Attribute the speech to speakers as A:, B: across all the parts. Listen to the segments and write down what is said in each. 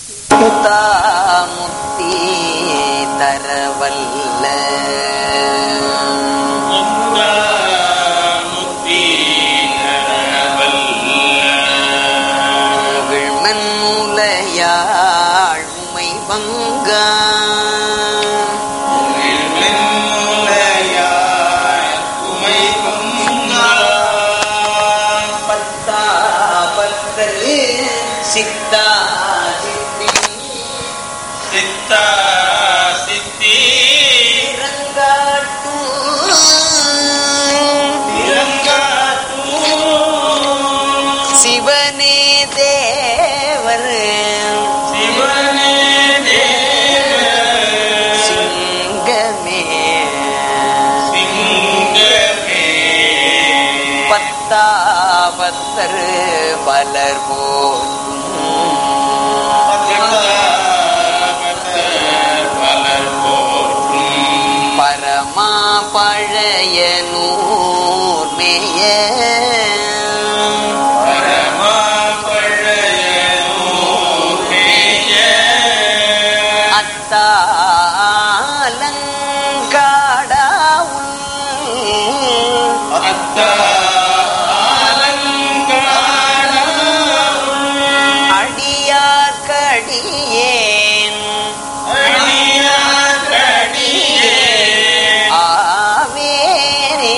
A: முத்தாமுத்தி தரவல்ல விழ்மன்முலையாள் உமை பங்கா பத்தா பத்தரு சித்தா சித்தி இரங்காட்டும் சிவனே தேவர் சிங்கமே பத்தா பத்தர் பலர் போற்றும் பரமா பழைய நூர் மேய அத்தாலங்காடாவுள் அடியார்க்கடியேன் ஆவேனே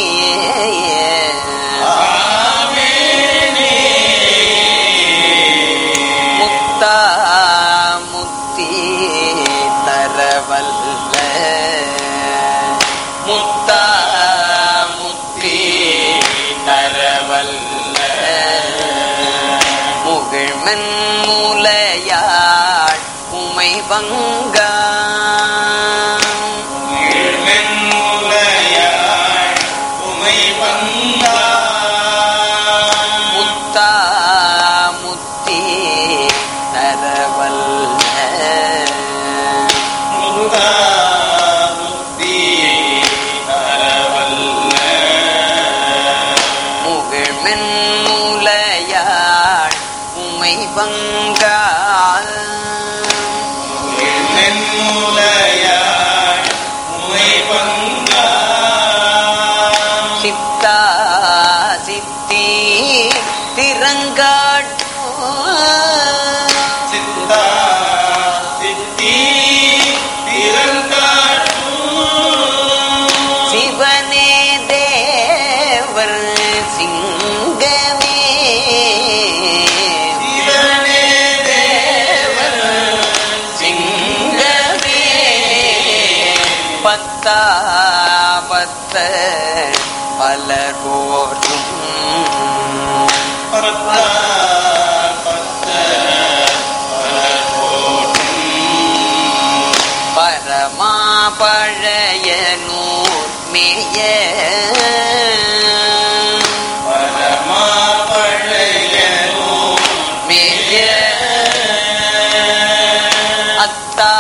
A: முத்தா முத்தி தரவல்ல முத்தா முத்தி தரவல்ல முகிழ்மன் மூலையாள் உமை பங்கா முத்தா முத்தி தரவல்ல முகிழ்மென் மூலையாள் உமை பங்கால் சித்தா சித்தி திறங்காட்டோ சிவனே தேவர் சிங்கமே சிங்கமே பத்தா பத்த பலர் போற்றும் பரமா பழைய நூர் மேய மேய அத்தா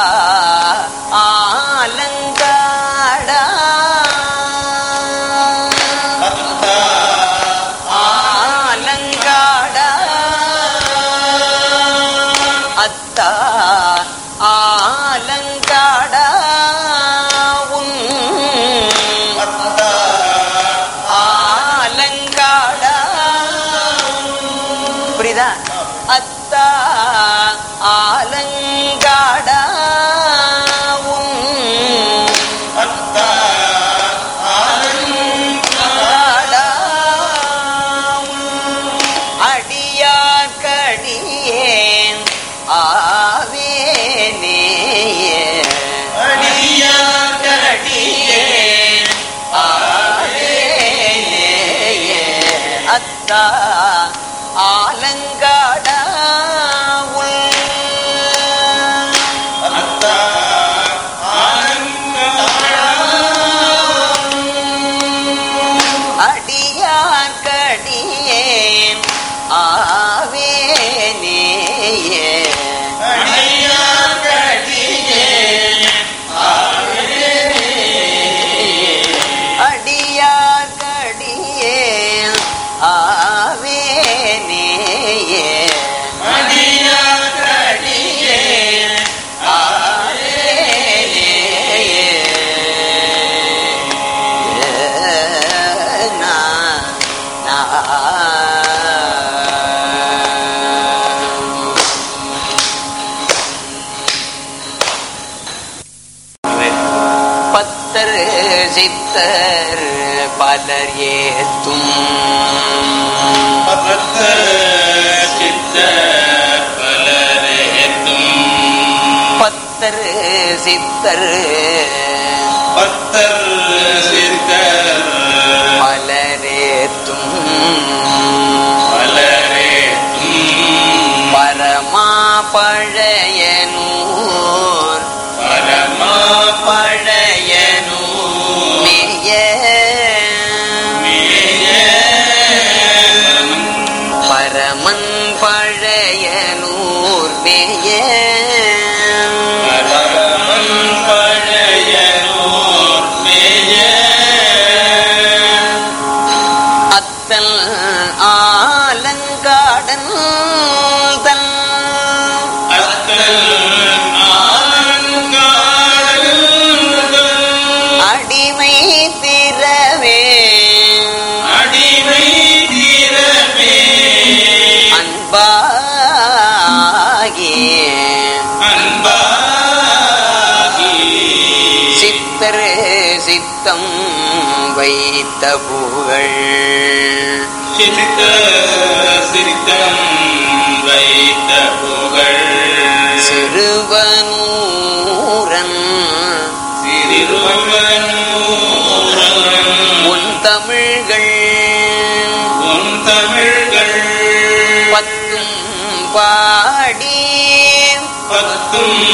A: ஆலங்காடா ஆலங்காடா அத்தா ஆலங்காடா உன் ஆலங்காடா புரியுதா அத்தா ஆலங்காடா உன் ஆலங்காடா உன் அடியார்க்கடியேன் ஆவேனே அடியார்க்கடியேன் ஆவேனே அத்தா ஆலங்காடா உள் அடியார்க்கடியேன் ஆவேனே அடியார்க்கடியேன் ஆவே சித்தர் பலர் ஏத்தும்
B: பத்த சித்த பலரேத்தும்
A: பத்தர் சித்தர்
B: பத்தர் சித்தர்
A: பலரேத்தும்
B: பலரேத்தும்
A: பரமா பழைய நூர்
B: பரமா பழையனூ
A: மேய
B: மேய
A: பரமன் பழைய நூர் மேய
B: பரமன் பழையனூர் மேய
A: அத்தல் ஆலங்காடன் தன்
B: அத்தல் ஆலங்காடுகள்
A: அடிமை திறவே
B: அடிமை தீரமே
A: அன்பாகி
B: அன்பாகி
A: சித்தர் சித்தம் வைத்த புகழ்
B: சித்த சித்தம் வைத்த புகழ்
A: சிறுவனூரன்
B: சிறுவனூரன்
A: உன் தமிழ்கள்
B: உன் தமிழ்கள்
A: பத்தும் பாடி
B: பத்தும்